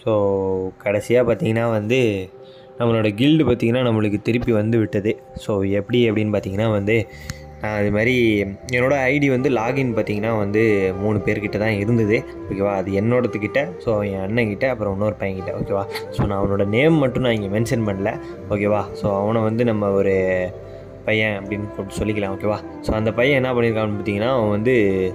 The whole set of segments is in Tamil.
ஸோ கடைசியாக பார்த்தீங்கன்னா வந்து நம்மளோட கில்டு பார்த்திங்கன்னா நம்மளுக்கு திருப்பி வந்து விட்டது ஸோ எப்படி அப்படின்னு பார்த்தீங்கன்னா வந்து நான் அது மாதிரி என்னோடய ஐடி வந்து லாகின் பார்த்தீங்கன்னா வந்து மூணு பேர்கிட்ட தான் இருந்தது ஓகேவா அது என்னோடதுக்கிட்ட ஸோ என் அண்ணன்கிட்ட அப்புறம் இன்னொரு பையன்கிட்ட ஓகேவா ஸோ நான் அவனோட நேம் மட்டும் நான் இங்கே மென்ஷன் பண்ணல ஓகேவா ஸோ அவனை வந்து நம்ம ஒரு பையன் அப்படின்னு கூப்பிட்டு சொல்லிக்கலாம் ஓகேவா ஸோ அந்த பையன் என்ன பண்ணியிருக்கான்னு பார்த்தீங்கன்னா அவன் வந்து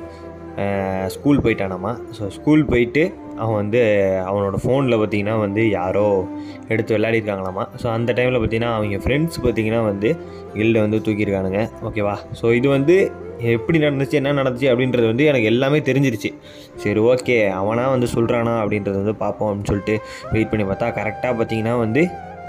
ஸ்கூல் போயிட்டானாமா ஸோ ஸ்கூல் போயிட்டு அவன் வந்து அவனோட ஃபோனில் பார்த்தீங்கன்னா வந்து யாரோ எடுத்து விளையாடிருக்காங்களாமா ஸோ அந்த டைமில் பார்த்தீங்கன்னா அவங்க ஃப்ரெண்ட்ஸ் பார்த்தீங்கன்னா வந்து கில்டை வந்து தூக்கியிருக்கானுங்க ஓகேவா ஸோ இது வந்து எப்படி நடந்துச்சு என்ன நடந்துச்சு அப்படின்றது வந்து எனக்கு எல்லாமே தெரிஞ்சிருச்சு சரி ஓகே அவனா வந்து சொல்கிறானா அப்படின்றது வந்து பார்ப்போம் அப்படின்னு சொல்லிட்டு வெயிட் பண்ணி பார்த்தா கரெக்டாக பார்த்தீங்கன்னா வந்து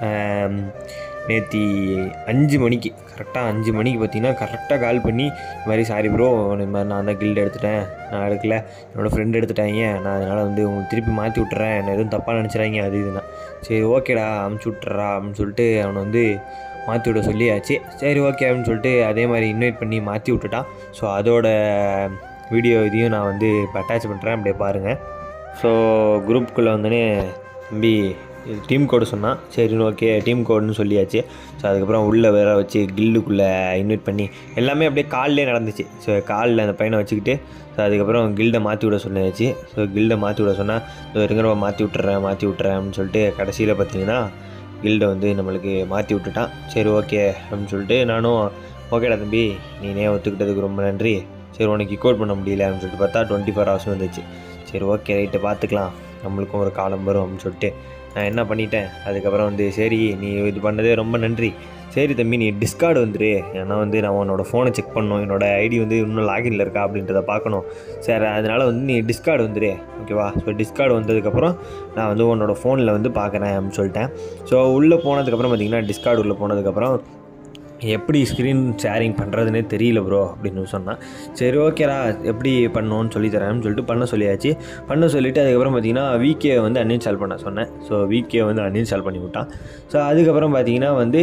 நேற்று அஞ்சு மணிக்கு கரெக்டாக அஞ்சு மணிக்கு பார்த்தீங்கன்னா கரெக்டாக கால் பண்ணி இது மாதிரி சாரி ப்ரோ இந்த மாதிரி நான் தான் கில்டு எடுத்துட்டேன் நான் எடுக்கல என்னோடய ஃப்ரெண்டு எடுத்துட்டாங்க நான் அதனால் வந்து உங்களுக்கு திருப்பி மாற்றி விட்டுறேன் என்ன எதுவும் தப்பாக நினச்சிடாங்க அது இதுனா சரி ஓகேடா அமுச்சு விட்டுறா அப்படின்னு சொல்லிட்டு அவனை வந்து மாற்றி விட சொல்லியாச்சு சரி ஓகே அப்படின்னு சொல்லிட்டு அதே மாதிரி இன்வைட் பண்ணி மாற்றி விட்டுட்டான் ஸோ அதோட வீடியோ இதையும் நான் வந்து இப்போ அட்டாச் பண்ணுறேன் அப்படியே பாருங்கள் ஸோ குரூப்புக்குள்ளே வந்தோடனே தம்பி இது டீம் கோடு சொன்னான் சரி ஓகே டீம் கோடுன்னு சொல்லியாச்சு ஸோ அதுக்கப்புறம் உள்ளே வேற வச்சு கில்டுக்குள்ளே இன்வைட் பண்ணி எல்லாமே அப்படியே கால்லே நடந்துச்சு ஸோ காலில் அந்த பையனை வச்சுக்கிட்டு ஸோ அதுக்கப்புறம் கில்டை மாற்றி விட சொன்னாச்சு ஸோ கில்டை மாற்றி விட சொன்னால் இருங்கிறவ மாற்றி விட்டுறேன் மாற்றி விட்டுறேன் அப்படின்னு சொல்லிட்டு கடைசியில் பார்த்தீங்கன்னா கில்டை வந்து நம்மளுக்கு மாற்றி விட்டுட்டான் சரி ஓகே அப்படின்னு சொல்லிட்டு நானும் ஓகேடா தம்பி நீனே ஒத்துக்கிட்டதுக்கு ரொம்ப நன்றி சரி உனக்கு கோட் பண்ண முடியல அப்படின்னு சொல்லிட்டு பார்த்தா டுவெண்ட்டி ஃபோர் ஹவர்ஸ் வந்துச்சு சரி ஓகே ரைட்டு பார்த்துக்கலாம் நம்மளுக்கும் ஒரு காலம் வரும் அப்படின்னு சொல்லிட்டு நான் என்ன பண்ணிட்டேன் அதுக்கப்புறம் வந்து சரி நீ இது பண்ணதே ரொம்ப நன்றி சரி தம்பி நீ டிஸ்கார்டு வந்துரு ஏன்னா வந்து நான் உன்னோட ஃபோனை செக் பண்ணணும் என்னோட ஐடி வந்து இன்னும் லாகின்ல இருக்கா அப்படின்றத பார்க்கணும் சரி அதனால் வந்து நீ டிஸ்கார்டு வந்துரு ஓகேவா ஸோ டிஸ்கார்டு வந்ததுக்கப்புறம் நான் வந்து உன்னோட ஃபோனில் வந்து பார்க்குறேன் அப்படின்னு சொல்லிட்டேன் ஸோ உள்ளே போனதுக்கப்புறம் பார்த்தீங்கன்னா டிஸ்கார்டு உள்ளே போனதுக்கப்புறம் எப்படி ஸ்க்ரீன் ஷேரிங் பண்ணுறதுனே தெரியல ப்ரோ அப்படின்னு சொன்னான் சரி ஓகேடா எப்படி பண்ணணும்னு சொல்லி தரேன்னு சொல்லிட்டு பண்ண சொல்லியாச்சு பண்ண சொல்லிவிட்டு அதுக்கப்புறம் பார்த்தீங்கன்னா வீக்கே வந்து அன்இன்ஸ்டால் பண்ண சொன்னேன் ஸோ வீக்கே வந்து அன்இன்ஸ்டால் பண்ணி விட்டான் ஸோ அதுக்கப்புறம் பார்த்தீங்கன்னா வந்து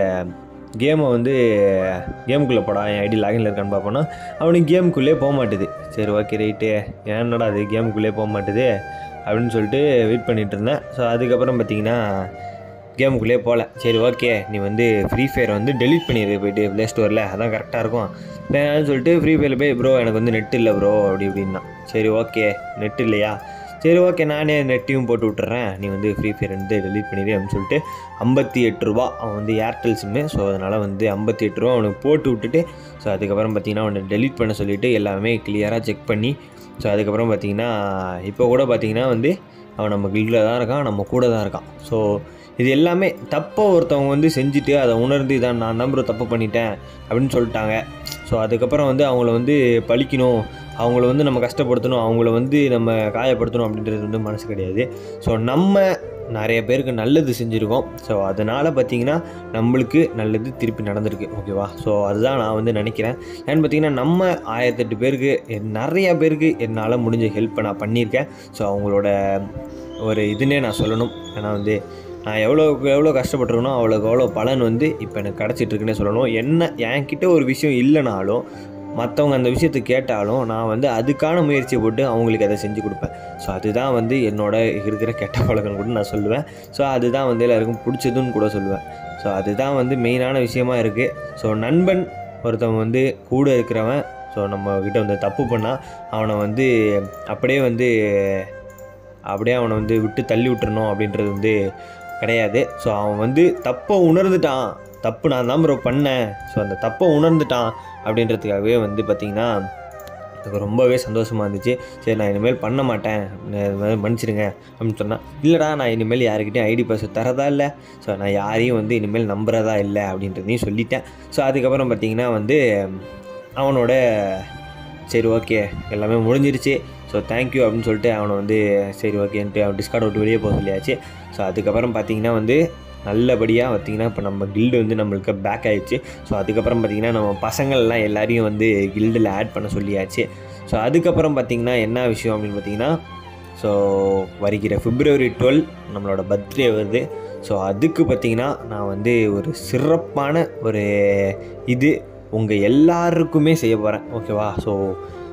கேமை வந்து கேமுக்குள்ளே போடா என் ஐடி லாகின்ல இருக்கான்னு பார்ப்போன்னா அவனுக்கு கேமுக்குள்ளே போக மாட்டுது சரி ஓகே ரைட்டு ஏன்னடா அது கேமுக்குள்ளே போக மாட்டுது அப்படின்னு சொல்லிட்டு வெயிட் பண்ணிகிட்டு இருந்தேன் ஸோ அதுக்கப்புறம் பார்த்தீங்கன்னா கேமுக்குள்ளே போகல சரி ஓகே நீ வந்து ஃப்ரீ ஃபயர் வந்து டெலீட் பண்ணிடு போயிட்டு ப்ளே ஸ்டோரில் அதான் கரெக்டாக இருக்கும் நான் சொல்லிட்டு ஃப்ரீ ஃபயரில் போய் ப்ரோ எனக்கு வந்து நெட் இல்லை ப்ரோ அப்படி இப்படின்னா சரி ஓகே நெட் இல்லையா சரி ஓகே நானே நெட்டையும் போட்டு விட்டுறேன் நீ வந்து ஃப்ரீ ஃபயர் வந்து டெலீட் பண்ணிடு அப்படின்னு சொல்லிட்டு ஐம்பத்தி எட்டு ரூபா அவன் வந்து ஏர்டெல் சிம்மு ஸோ அதனால் வந்து ஐம்பத்தி எட்டு ரூபா அவனுக்கு போட்டு விட்டுட்டு ஸோ அதுக்கப்புறம் பார்த்தீங்கன்னா அவனை டெலீட் பண்ண சொல்லிவிட்டு எல்லாமே கிளியராக செக் பண்ணி ஸோ அதுக்கப்புறம் பார்த்தீங்கன்னா இப்போ கூட பார்த்தீங்கன்னா வந்து அவன் நம்ம கில்டில் தான் இருக்கான் நம்ம கூட தான் இருக்கான் ஸோ இது எல்லாமே தப்பாக ஒருத்தவங்க வந்து செஞ்சுட்டு அதை உணர்ந்து இதான் நான் தான் ப்ரோ தப்பு பண்ணிட்டேன் அப்படின்னு சொல்லிட்டாங்க ஸோ அதுக்கப்புறம் வந்து அவங்கள வந்து பழிக்கணும் அவங்கள வந்து நம்ம கஷ்டப்படுத்தணும் அவங்கள வந்து நம்ம காயப்படுத்தணும் அப்படின்றது வந்து மனசு கிடையாது ஸோ நம்ம நிறைய பேருக்கு நல்லது செஞ்சுருக்கோம் ஸோ அதனால் பார்த்தீங்கன்னா நம்மளுக்கு நல்லது திருப்பி நடந்திருக்கு ஓகேவா ஸோ அதுதான் நான் வந்து நினைக்கிறேன் ஏன்னு பார்த்தீங்கன்னா நம்ம ஆயிரத்தெட்டு பேருக்கு என் நிறைய பேருக்கு என்னால் முடிஞ்ச ஹெல்ப்பை நான் பண்ணியிருக்கேன் ஸோ அவங்களோட ஒரு இதுன்னே நான் சொல்லணும் ஏன்னா வந்து நான் எவ்வளோக்கு எவ்வளோ கஷ்டப்பட்டுருக்கனோ அவ்வளோக்கு அவ்வளோ பலன் வந்து இப்போ எனக்கு கிடச்சிட்ருக்குன்னே சொல்லணும் என்ன என்கிட்ட ஒரு விஷயம் இல்லைனாலும் மற்றவங்க அந்த விஷயத்தை கேட்டாலும் நான் வந்து அதுக்கான முயற்சியை போட்டு அவங்களுக்கு அதை செஞ்சு கொடுப்பேன் ஸோ அதுதான் வந்து என்னோட இருக்கிற கெட்ட பழக்கம் கூட நான் சொல்லுவேன் ஸோ அதுதான் வந்து எல்லாருக்கும் பிடிச்சதுன்னு கூட சொல்லுவேன் ஸோ அதுதான் வந்து மெயினான விஷயமா இருக்குது ஸோ நண்பன் ஒருத்தவன் வந்து கூட இருக்கிறவன் ஸோ நம்ம கிட்ட வந்து தப்பு பண்ணால் அவனை வந்து அப்படியே வந்து அப்படியே அவனை வந்து விட்டு தள்ளி விட்டுறணும் அப்படின்றது வந்து கிடையாது ஸோ அவன் வந்து தப்பை உணர்ந்துட்டான் தப்பு நான் தான் ப்ரோ பண்ணேன் ஸோ அந்த தப்பை உணர்ந்துட்டான் அப்படின்றதுக்காகவே வந்து பார்த்திங்கன்னா எனக்கு ரொம்பவே சந்தோஷமாக இருந்துச்சு சரி நான் இனிமேல் பண்ண மாட்டேன் இது மாதிரி மன்னிச்சிடுங்க அப்படின்னு சொன்னான் இல்லைடா நான் இனிமேல் யாருக்கிட்டையும் ஐடி பாஸ் தரதா இல்லை ஸோ நான் யாரையும் வந்து இனிமேல் நம்புறதா இல்லை அப்படின்றதையும் சொல்லிட்டேன் ஸோ அதுக்கப்புறம் பார்த்திங்கன்னா வந்து அவனோட சரி ஓகே எல்லாமே முடிஞ்சிருச்சு ஸோ தேங்க்யூ அப்படின்னு சொல்லிட்டு அவனை வந்து சரி ஓகேன்ட்டு அவன் டிஸ்கார்ட் விட்டு வெளியே போக சொல்லியாச்சு ஸோ அதுக்கப்புறம் பார்த்தீங்கன்னா வந்து நல்லபடியாக பார்த்தீங்கன்னா இப்போ நம்ம கில்டு வந்து நம்மளுக்கு பேக் ஆயிடுச்சு ஸோ அதுக்கப்புறம் பார்த்தீங்கன்னா நம்ம பசங்கள்லாம் எல்லாரையும் வந்து கில்டில் ஆட் பண்ண சொல்லியாச்சு ஸோ அதுக்கப்புறம் பார்த்தீங்கன்னா என்ன விஷயம் அப்படின்னு பார்த்தீங்கன்னா ஸோ வருகிற பிப்ரவரி டுவெல் நம்மளோட பர்த்டே வருது ஸோ அதுக்கு பார்த்தீங்கன்னா நான் வந்து ஒரு சிறப்பான ஒரு இது உங்கள் எல்லாருக்குமே செய்ய போகிறேன் ஓகேவா ஸோ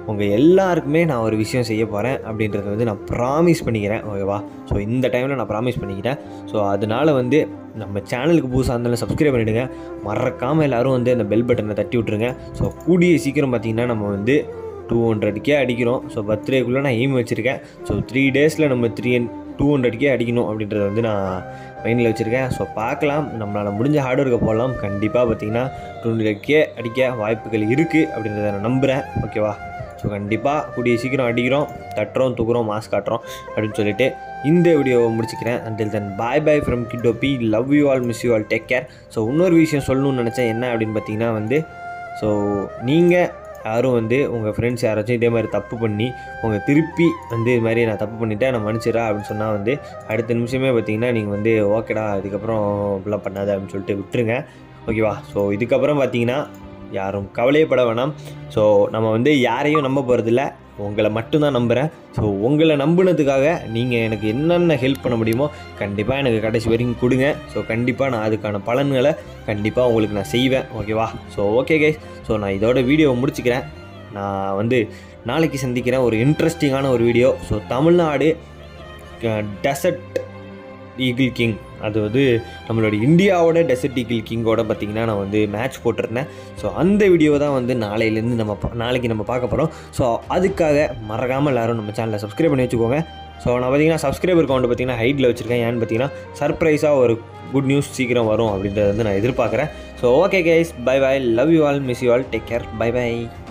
உங்கள் எல்லாருக்குமே நான் ஒரு விஷயம் செய்ய போகிறேன் அப்படின்றத வந்து நான் ப்ராமிஸ் பண்ணிக்கிறேன் ஓகேவா ஸோ இந்த டைமில் நான் ப்ராமிஸ் பண்ணிக்கிறேன் ஸோ அதனால் வந்து நம்ம சேனலுக்கு புதுசாக இருந்தாலும் சப்ஸ்கிரைப் பண்ணிவிடுங்க மறக்காமல் எல்லோரும் வந்து அந்த பெல் பட்டனை தட்டி விட்ருங்க ஸோ கூடிய சீக்கிரம் பார்த்திங்கன்னா நம்ம வந்து டூ ஹண்ட்ரட்கே அடிக்கிறோம் ஸோ பர்த்டேக்குள்ளே நான் எய்ம் வச்சுருக்கேன் ஸோ த்ரீ டேஸில் நம்ம த்ரீ டூ ஹண்ட்ரட்கே அடிக்கணும் அப்படின்றத வந்து நான் மைண்டில் வச்சுருக்கேன் ஸோ பார்க்கலாம் நம்மளால் முடிஞ்ச ஹார்ட் ஒர்க்கை போடலாம் கண்டிப்பாக பார்த்தீங்கன்னா டூ ஹண்ட்ரட்கே அடிக்க வாய்ப்புகள் இருக்குது அப்படின்றத நான் நம்புகிறேன் ஓகேவா ஸோ கண்டிப்பாக கூடிய சீக்கிரம் அடிக்கிறோம் தட்டுறோம் தூக்குறோம் மாஸ் காட்டுறோம் அப்படின்னு சொல்லிட்டு இந்த வீடியோவை முடிச்சுக்கிறேன் until then bye bye from கிட்டோபி love you all miss you all take care so இன்னொரு விஷயம் சொல்லணும்னு நினச்சேன் என்ன அப்படின்னு பார்த்தீங்கன்னா வந்து ஸோ நீங்கள் யாரும் வந்து உங்கள் ஃப்ரெண்ட்ஸ் யாராச்சும் இதே மாதிரி தப்பு பண்ணி உங்கள் திருப்பி வந்து இது மாதிரி நான் தப்பு பண்ணிட்டேன் நான் மன்னிச்சிடா அப்படின்னு சொன்னால் வந்து அடுத்த நிமிஷமே பார்த்தீங்கன்னா நீங்கள் வந்து ஓகேடா இதுக்கப்புறம் இப்படிலாம் பண்ணாத அப்படின்னு சொல்லிட்டு விட்டுருங்க ஓகேவா ஸோ இதுக்கப்புறம் பார்த்தீங்கன்னா யாரும் கவலையப்பட வேணாம் ஸோ நம்ம வந்து யாரையும் நம்ப போகிறதில்ல உங்களை மட்டும்தான் நம்புகிறேன் ஸோ உங்களை நம்பினதுக்காக நீங்கள் எனக்கு என்னென்ன ஹெல்ப் பண்ண முடியுமோ கண்டிப்பாக எனக்கு கடைசி வரைக்கும் கொடுங்க ஸோ கண்டிப்பாக நான் அதுக்கான பலன்களை கண்டிப்பாக உங்களுக்கு நான் செய்வேன் ஓகேவா ஸோ ஓகே கைஸ் ஸோ நான் இதோட வீடியோவை முடிச்சுக்கிறேன் நான் வந்து நாளைக்கு சந்திக்கிறேன் ஒரு இன்ட்ரெஸ்டிங்கான ஒரு video so Tamil Nadu desert eagle king அது வந்து நம்மளோட இந்தியாவோட டெசர்ட் ஈகிள் கிங்கோட பார்த்திங்கன்னா நான் வந்து மேட்ச் போட்டிருந்தேன் ஸோ அந்த வீடியோ தான் வந்து நாளையிலேருந்து நம்ம பா- நாளைக்கு நம்ம பார்க்க போகிறோம் ஸோ அதுக்காக மறக்காமல் எல்லாரும் நம்ம சேனலை சப்ஸ்கிரைப் பண்ணி வச்சுக்கோங்க ஸோ நான் பார்த்தீங்கன்னா சப்ஸ்கிரைபர் கவுண்ட் பார்த்தீங்கன்னா ஹைட்டில் வச்சுருக்கேன் ஏன்னு பார்த்தீங்கன்னா சர்ப்ரைஸாக ஒரு குட் நியூஸ் சீக்கிரம் வரும் அப்படின்றத வந்து நான் எதிர்பார்க்குறேன் so okay guys bye bye love you all miss you all take care bye by